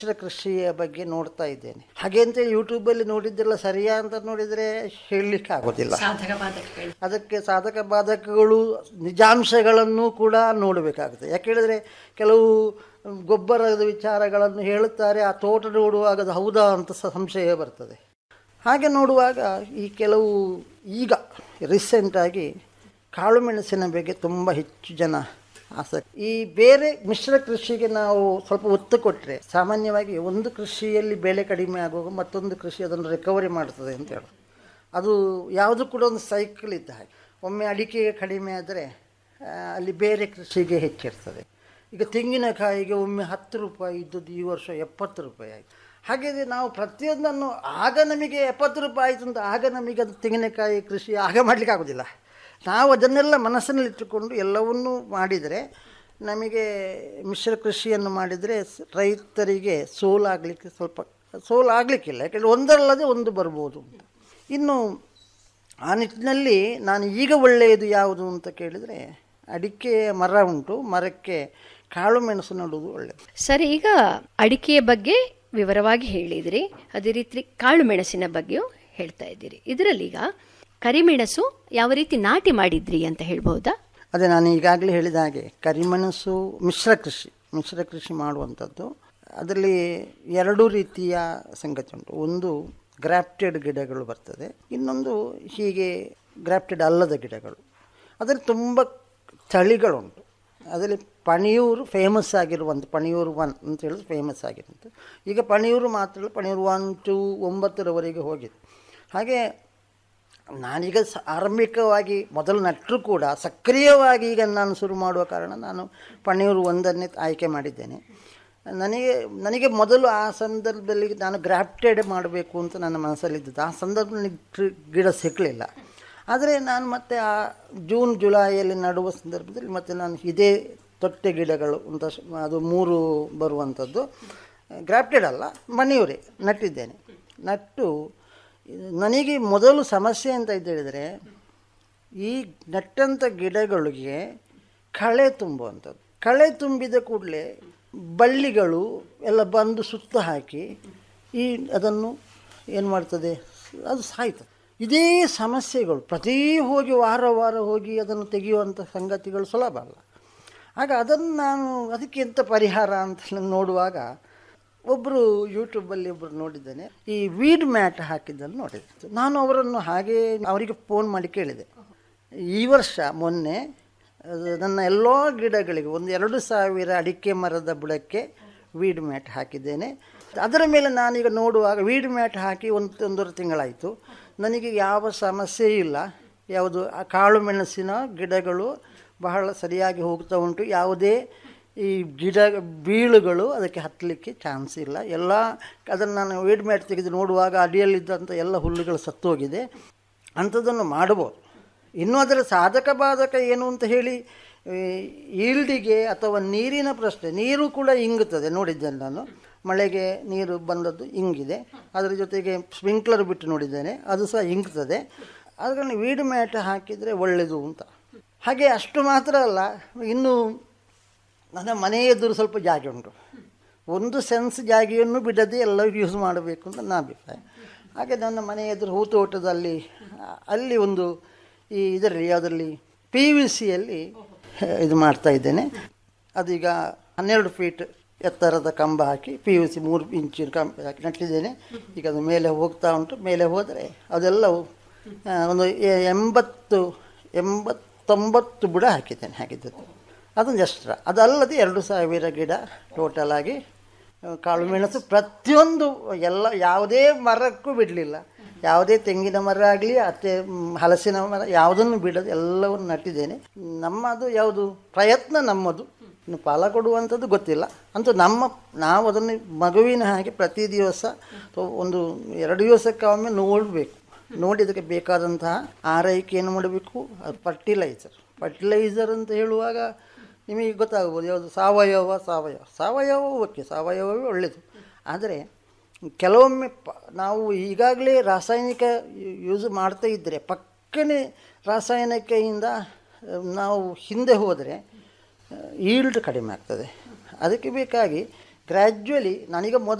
ಮಿಶ್ರ ಕೃಷಿಯ ಬಗ್ಗೆ ನೋಡ್ತಾ ಇದ್ದೇನೆ ಹಾಗೆ ಅಂತ ಯೂಟ್ಯೂಬಲ್ಲಿ ನೋಡಿದ್ದೆಲ್ಲ ಸರಿಯಾ ಅಂತ ನೋಡಿದರೆ ಹೇಳಲಿಕ್ಕೆ ಆಗೋದಿಲ್ಲ ಸಾಧಕ ಬಾಧಕಗಳು ಅದಕ್ಕೆ ಸಾಧಕ ಬಾಧಕಗಳು ನಿಜಾಂಶಗಳನ್ನು ಕೂಡ ನೋಡಬೇಕಾಗುತ್ತೆ ಯಾಕೆ ಹೇಳಿದ್ರೆ ಕೆಲವು ಗೊಬ್ಬರದ ವಿಚಾರಗಳನ್ನು ಹೇಳುತ್ತಾರೆ ಆ ತೋಟ ನೋಡುವಾಗ ಅದು ಹೌದಾ ಅಂತ ಸ- ಸಂಶಯ ಬರ್ತದೆ ಹಾಗೆ ನೋಡುವಾಗ ಈ ಕೆಲವು ಈಗ ರೀಸೆಂಟಾಗಿ ಕಾಳುಮೆಣಸಿನ ಬಗ್ಗೆ ತುಂಬ ಹೆಚ್ಚು ಜನ ಆಸಕ್ತಿ ಈ ಬೇರೆ ಮಿಶ್ರ ಕೃಷಿಗೆ ನಾವು ಸ್ವಲ್ಪ ಒತ್ತು ಕೊಟ್ಟರೆ ಸಾಮಾನ್ಯವಾಗಿ ಒಂದು ಕೃಷಿಯಲ್ಲಿ ಬೆಳೆ ಕಡಿಮೆ ಆಗುವಾಗ ಮತ್ತೊಂದು ಕೃಷಿ ಅದನ್ನು ರಿಕವರಿ ಮಾಡ್ತದೆ ಅಂತ ಹೇಳೋದು ಅದು ಯಾವುದು ಕೂಡ ಒಂದು ಸೈಕಲ್ ಇದ್ದ ಹಾಗೆ ಒಮ್ಮೆ ಅಡಿಕೆಗೆ ಕಡಿಮೆ ಆದರೆ ಅಲ್ಲಿ ಬೇರೆ ಕೃಷಿಗೆ ಹೆಚ್ಚಿರ್ತದೆ ಈಗ ತೆಂಗಿನಕಾಯಿಗೆ ಒಮ್ಮೆ ಹತ್ತು ರೂಪಾಯಿ ಇದ್ದದ್ದು ಈ ವರ್ಷ ಎಪ್ಪತ್ತು ರೂಪಾಯಿ ಆಯಿತು ಹಾಗೆ ನಾವು ಪ್ರತಿಯೊಂದನ್ನು ಆಗ ನಮಗೆ ಎಪ್ಪತ್ತು ರೂಪಾಯಿ ಆಯಿತು ಅಂತ ಆಗ ನಮಗೆ ಅದು ತೆಂಗಿನಕಾಯಿ ಕೃಷಿ ಆಗ ಮಾಡಲಿಕ್ಕೆ ಆಗೋದಿಲ್ಲ ನಾವು ಅದನ್ನೆಲ್ಲ ಮನಸ್ಸಿನಲ್ಲಿಟ್ಟುಕೊಂಡು ಎಲ್ಲವನ್ನೂ ಮಾಡಿದರೆ ನಮಗೆ ಮಿಶ್ರ ಕೃಷಿಯನ್ನು ಮಾಡಿದರೆ ಸ್- ರೈತರಿಗೆ ಸೋಲಾಗಲಿಕ್ಕೆ ಸ್ವಲ್ಪ ಸೋಲಾಗಲಿಕ್ಕಿಲ್ಲ ಯಾಕೆಂದರೆ ಒಂದರಲ್ಲದೆ ಒಂದು ಬರ್ಬೋದು ಅಂತ ಇನ್ನು ಆ ನಿಟ್ಟಿನಲ್ಲಿ ನಾನು ಈಗ ಒಳ್ಳೆಯದು ಯಾವುದು ಅಂತ ಕೇಳಿದರೆ ಅಡಿಕೆ ಮರ ಉಂಟು ಮರಕ್ಕೆ ಕಾಳು ಮೆಣಸು ನೆಡುವುದು ಒಳ್ಳೆಯದು ಸರಿ ಈಗ ಅಡಿಕೆಯ ಬಗ್ಗೆ ವಿವರವಾಗಿ ಹೇಳಿದಿರಿ ಅದೇ ರೀತಿ ಕಾಳು ಮೆಣಸಿನ ಬಗ್ಗೆಯೂ ಹೇಳ್ತಾ ಇದ್ದೀರಿ ಇದರಲ್ಲಿ ಈಗ ಕರಿಮೆಣಸು ಯಾವ ರೀತಿ ನಾಟಿ ಮಾಡಿದ್ರಿ ಅಂತ ಹೇಳ್ಬಹುದಾ ಅದೇ ನಾನು ಈಗಾಗಲೇ ಹೇಳಿದ ಹಾಗೆ ಕರಿಮೆಣಸು ಮಿಶ್ರ ಕೃಷಿ ಮಿಶ್ರ ಕೃಷಿ ಮಾಡುವಂಥದ್ದು ಅದರಲ್ಲಿ ಎರಡು ರೀತಿಯ ಸಂಗತಿ ಉಂಟು ಒಂದು ಗ್ರಾಫ್ಟೆಡ್ ಗಿಡಗಳು ಬರ್ತದೆ ಇನ್ನೊಂದು ಹೀಗೆ ಗ್ರಾಫ್ಟೆಡ್ ಅಲ್ಲದ ಗಿಡಗಳು ಅದರಲ್ಲಿ ತುಂಬ ತಳಿಗಳುಂಟು ಅದರಲ್ಲಿ ಪಣಿಯೂರು ಫೇಮಸ್ ಆಗಿರುವಂಥ ಪಣಿಯೂರು ಒನ್ ಅಂತ ಹೇಳಿದ್ರೆ ಫೇಮಸ್ ಆಗಿರುವಂಥ ಈಗ ಪಣಿಯೂರು ಮಾತ್ರ ಅಲ್ಲ, ಪಣಿಯೂರು ಒನ್ ಟು ಒಂಬತ್ತರವರೆಗೆ ಹೋಗಿದೆ ಹಾಗೆ ನಾನೀಗ ಸ ಆರಂಭಿಕವಾಗಿ ಮೊದಲು ನಟ್ಟರು ಕೂಡ ಸಕ್ರಿಯವಾಗಿ ಈಗ ನಾನು ಶುರು ಮಾಡುವ ಕಾರಣ ನಾನು ಪಣಿಯೂರು ಒಂದನ್ನೇ ಆಯ್ಕೆ ಮಾಡಿದ್ದೇನೆ ನನಗೆ ನನಗೆ ಮೊದಲು ಆ ಸಂದರ್ಭದಲ್ಲಿ ನಾನು ಗ್ರಾಫ್ಟೆಡ್ ಮಾಡಬೇಕು ಅಂತ ನನ್ನ ಮನಸ್ಸಲ್ಲಿದ್ದದ್ದು ಆ ಸಂದರ್ಭದಲ್ಲಿ ಟ್ರಿ- ಗಿಡ ಸಿಕ್ಕಲಿಲ್ಲ ಆದರೆ ನಾನು ಮತ್ತೆ ಆ ಜೂನ್ ಜುಲೈಯಲ್ಲಿ ನಡುವ ಸಂದರ್ಭದಲ್ಲಿ ಮತ್ತೆ ನಾನು ಇದೇ ತೊಟ್ಟೆ ಗಿಡಗಳು ಅಂತ ಶ- ಅದು ಮೂರು ಬರುವಂಥದ್ದು ಗ್ರಾಫ್ಟೆಡ್ ಅಲ್ಲ ಮಣಿಯೂರೇ ನಟ್ಟಿದ್ದೇನೆ ನಟ್ಟು ನನಗೆ ಮೊದಲು ಸಮಸ್ಯೆ ಅಂತ ಇದ್ದು ಹೇಳಿದರೆ ಈ ನೆಟ್ಟಂಥ ಗಿಡಗಳಿಗೆ ಕಳೆ ತುಂಬುವಂಥದ್ದು ಕಳೆ ತುಂಬಿದ ಕೂಡಲೇ ಬಳ್ಳಿಗಳು ಎಲ್ಲ ಬಂದು ಸುತ್ತ ಹಾಕಿ ಈ ಅದನ್ನು ಏನು ಮಾಡ್ತದೆ ಅದು ಸಾಯ್ತದೆ ಇದೇ ಸಮಸ್ಯೆಗಳು ಪ್ರತಿ ಹೋಗಿ ವಾರ ವಾರ ಹೋಗಿ ಅದನ್ನು ತೆಗೆಯುವಂಥ ಸಂಗತಿಗಳು ಸುಲಭ ಅಲ್ಲ ಆಗ ಅದನ್ನು ನಾನು ಅದಕ್ಕೆ ಎಂಥ ಪರಿಹಾರ ಅಂತ ನೋಡುವಾಗ ಒಬ್ಬರು ಯೂಟ್ಯೂಬಲ್ಲಿ ಒಬ್ಬರು ನೋಡಿದ್ದೇನೆ ಈ ವೀಡ್ ಮ್ಯಾಟ್ ಹಾಕಿದ್ದನ್ನು ನೋಡಿದ್ದೆ ನಾನು ಅವರನ್ನು ಹಾಗೆ ಅವರಿಗೆ ಫೋನ್ ಮಾಡಿ ಕೇಳಿದೆ ಈ ವರ್ಷ ಮೊನ್ನೆ ಅದು ನನ್ನ ಎಲ್ಲ ಗಿಡಗಳಿಗೆ ಒಂದು ಎರಡು ಸಾವಿರ ಅಡಿಕೆ ಮರದ ಬುಡಕ್ಕೆ ವೀಡ್ ಮ್ಯಾಟ್ ಹಾಕಿದ್ದೇನೆ ಅದರ ಮೇಲೆ ನಾನೀಗ ನೋಡುವಾಗ ವೀಡ್ ಮ್ಯಾಟ್ ಹಾಕಿ ಒಂದು ಒಂದೂವರೆ ತಿಂಗಳಾಯಿತು ನನಗೆ ಯಾವ ಸಮಸ್ಯೆ ಇಲ್ಲ ಯಾವುದು ಆ ಕಾಳು ಮೆಣಸಿನ ಗಿಡಗಳು ಬಹಳ ಸರಿಯಾಗಿ ಹೋಗ್ತಾ ಉಂಟು ಯಾವುದೇ ಈ ಗಿಡ ಬೀಳುಗಳು ಅದಕ್ಕೆ ಹತ್ತಲಿಕ್ಕೆ ಚಾನ್ಸ್ ಇಲ್ಲ ಎಲ್ಲ ಅದನ್ನು ನಾನು ವೇಡ್ ಮ್ಯಾಟ್ ತೆಗೆದು ನೋಡುವಾಗ ಅಡಿಯಲ್ಲಿದ್ದಂಥ ಎಲ್ಲ ಹುಲ್ಲುಗಳು ಸತ್ತೋಗಿದೆ ಅಂಥದ್ದನ್ನು ಮಾಡ್ಬೋದು ಇನ್ನು ಅದರ ಸಾಧಕ ಬಾಧಕ ಏನು ಅಂತ ಹೇಳಿ ಈಲ್ಡಿಗೆ ಅಥವಾ ನೀರಿನ ಪ್ರಶ್ನೆ ನೀರು ಕೂಡ ಇಂಗುತ್ತದೆ ನೋಡಿದ್ದೇನೆ ನಾನು ಮಳೆಗೆ ನೀರು ಬಂದದ್ದು ಇಂಗಿದೆ ಅದರ ಜೊತೆಗೆ ಸ್ಪ್ರಿಂಕ್ಲರ್ ಬಿಟ್ಟು ನೋಡಿದ್ದೇನೆ ಅದು ಸಹ ಇಂಗ್ತದೆ ಅದರಲ್ಲಿ ವೀಡ್ ಮ್ಯಾಟ್ ಹಾಕಿದರೆ ಒಳ್ಳೆಯದು ಅಂತ ಹಾಗೆ ಅಷ್ಟು ಮಾತ್ರ ಅಲ್ಲ ಇನ್ನು ನನ್ನ ಮನೆ ಎದುರು ಸ್ವಲ್ಪ ಜಾಗ ಉಂಟು ಒಂದು ಸೆನ್ಸ್ ಜಾಗೆಯನ್ನು ಬಿಡದೆ ಎಲ್ಲರೂ ಯೂಸ್ ಮಾಡಬೇಕು ಅಂತ ನನ್ನ ಅಭಿಪ್ರಾಯ ಹಾಗೆ ನನ್ನ ಮನೆ ಎದುರು ಹೂತೋಟದಲ್ಲಿ ಆ, ಅಲ್ಲಿ ಒಂದು ಈ ಇದರಲ್ಲಿ ಯಾವುದರಲ್ಲಿ ಪಿ ವಿ ಸಿಯಲ್ಲಿ ಇದು ಮಾಡ್ತಾ ಇದ್ದೇನೆ ಅದೀಗ ಹನ್ನೆರಡು ಫೀಟ್ ಎತ್ತರದ ಕಂಬ ಹಾಕಿ ಪಿ ಯು ಸಿ ಮೂರು ಇಂಚಿನ ಕಂಬ ಹಾಕಿ ನಟ್ಟಿದ್ದೇನೆ ಈಗ ಅದು ಮೇಲೆ ಹೋಗ್ತಾ ಉಂಟು ಮೇಲೆ ಹೋದರೆ ಅದೆಲ್ಲವು ಆ, ಒಂದು ಎ- ಎಂಬತ್ತು ಎಂಬತ್ತೊಂಬತ್ತು ಬುಡ ಹಾಕಿದ್ದೇನೆ ಹಾಕಿದ್ದದ್ದು ಅದೊಂದು ಎಕ್ಸ್ಟ್ರಾ ಅದಲ್ಲದೆ ಎರಡು ಸಾವಿರ ಗಿಡ ಟೋಟಲ್ ಆಗಿ ಆ, ಕಾಳು ಮೆಣಸು ಪ್ರತಿಯೊಂದು ಎಲ್ಲ ಯಾವುದೇ ಮರಕ್ಕೂ ಬಿಡಲಿಲ್ಲ ಯಾವುದೇ ತೆಂಗಿನ ಮರ ಆಗಲಿ ಅತ್ತೆ ಮ್, ಹಲಸಿನ ಮರ ಯಾವುದನ್ನು ಬಿಡದೆ ಎಲ್ಲವನ್ನು ನಟ್ಟಿದ್ದೇನೆ ನಮ್ಮದು ಯಾವುದು ಪ್ರಯತ್ನ ನಮ್ಮದು ಇನ್ನು ಫಲ ಕೊಡುವಂಥದ್ದು ಗೊತ್ತಿಲ್ಲ ಅಂತೂ ನಮ್ಮ ನಾವು ಅದನ್ನು ಮಗುವಿನ ಹಾಗೆ ಪ್ರತಿ ದಿವಸ ಅಥವಾ ಒಂದು ಎರಡು ದಿವಸಕ್ಕೆ ಒಮ್ಮೆ ನೋಡಬೇಕು ನೋಡಿ ಅದಕ್ಕೆ ಬೇಕಾದಂತಹ ಆರೈಕೆಯನ್ನು ಮಾಡಬೇಕು ಅದು ಫರ್ಟಿಲೈಸರ್ ಫರ್ಟಿಲೈಸರ್ ಅಂತ ಹೇಳುವಾಗ ನಿಮಗೆ ಗೊತ್ತಾಗ್ಬೋದು ಯಾವುದು ಸಾವಯವ ಸಾವಯವ ಸಾವಯವ ಓಕೆ ಸಾವಯವವೇ ಒಳ್ಳೆಯದು ಆದರೆ ಕೆಲವೊಮ್ಮೆ ಪ ನಾವು ಈಗಾಗಲೇ ರಾಸಾಯನಿಕ ಯೂಸ್ ಮಾಡ್ತಾ ಇದ್ದರೆ ಪಕ್ಕನೆ ರಾಸಾಯನಿಕೆಯಿಂದ ಆ, ನಾವು ಹಿಂದೆ ಹೋದರೆ ಈಲ್ಡ್ ಕಡಿಮೆ ಆಗ್ತದೆ ಅದಕ್ಕೆ ಬೇಕಾಗಿ ಗ್ರ್ಯಾಜುವಲಿ ನಾನೀಗ ಮೊದಲು